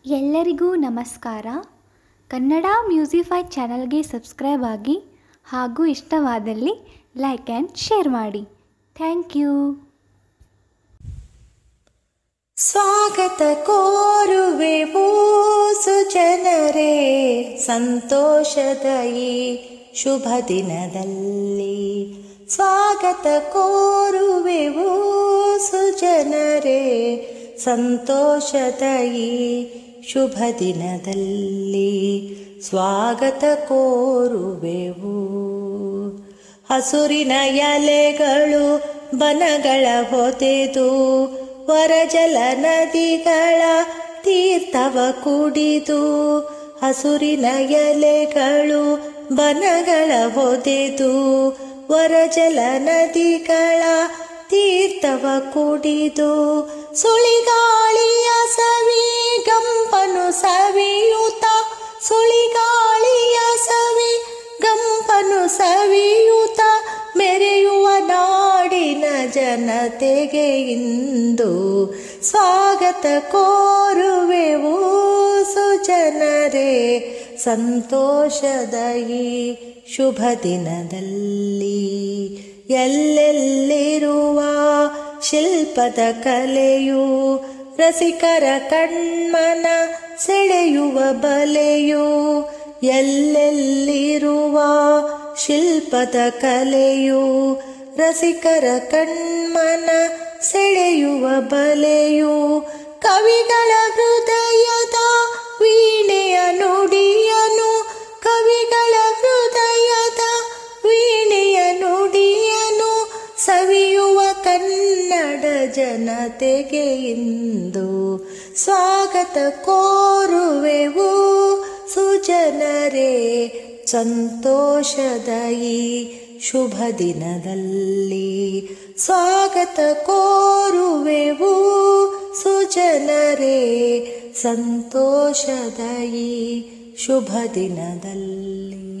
ಎಲ್ಲರಿಗೂ ನಮಸ್ಕಾರ ಕನ್ನಡ ಮ್ಯೂಸಿಫೈ ಚಾನಲ್ಗೆ ಸಬ್ಸ್ಕ್ರೈಬ್ ಆಗಿ ಹಾಗೂ ಇಷ್ಟವಾದಲ್ಲಿ ಲೈಕ್ ಆ್ಯಂಡ್ ಶೇರ್ ಮಾಡಿ ಥ್ಯಾಂಕ್ ಯು ಸ್ವಾಗತ ಕೋರುವೆವು ಸುಜನರೇ ಸಂತೋಷದ ಈ ಶುಭ ದಿನದಲ್ಲಿ ಸ್ವಾಗತ ಕೋರುವೆವು ಸುಜನರೇ ಸಂತೋಷದ ಈ ಶುಭ ದಿನದಲ್ಲಿ ಸ್ವಾಗತ ಕೋರುವೆವು ಹಸುರಿನ ಎಲೆಗಳು ಬನಗಳ ಹೊದೆದು ವರಜಲ ನದಿಗಳ ತೀರ್ಥವ ಕುಡಿದು ಹಸುರಿನ ಎಲೆಗಳು ಬನಗಳ ಹೊದೆದು ವರಜಲ ನದಿಗಳ ತೀರ್ಥವ ಕುಡಿದು ಸುಳಿಗಾಳಿಯ ಸವಿ ಗಂಪನು ಸವಿಯುತ ಸುಳಿಗಾಳಿಯ ಸವಿ ಗಂಪನು ಸವಿಯುತ ಮೆರೆಯುವ ನಾಡಿನ ಜನತೆಗೆ ಇಂದು ಸ್ವಾಗತ ಕೋರುವೆವು ಸುಜನರೇ ಸಂತೋಷದ ಈ ಶುಭ ದಿನದಲ್ಲಿ ಎಲ್ಲೆಲ್ಲಿರುವ ಶಿಲ್ಪದ ಕಲೆಯು ರಸಿಕರ ಕಣ್ಮನ ಸೆಳೆಯುವ ಬಲೆಯು ಎಲ್ಲೆಲ್ಲಿರುವ ಶಿಲ್ಪದ ಕಲೆಯು ರಸಿಕರ ಕಣ್ಮನ ಸೆಳೆಯುವ ಬಲೆಯು ಕವಿಗಳ ಹೃದಯದ ವೀಣೆಯ ನುಡಿಯನು ಕವಿಗಳ ಹೃದಯದ ವೀಣೆಯ ನುಡಿಯನು ಸವಿಯುವ ಕನ್ನಡ ಜನತೆಗೆ ಇಂದು ಸ್ವಾಗತ ಕೋರುವೆವು ಸುಜನರೇ ಸಂತೋಷದ ಈ ಶುಭ ದಿನದಲ್ಲಿ ಸ್ವಾಗತ ಕೋರುವೆವು ಸುಜನರೇ ಸಂತೋಷದ ಈ ಶುಭ ದಿನದಲ್ಲಿ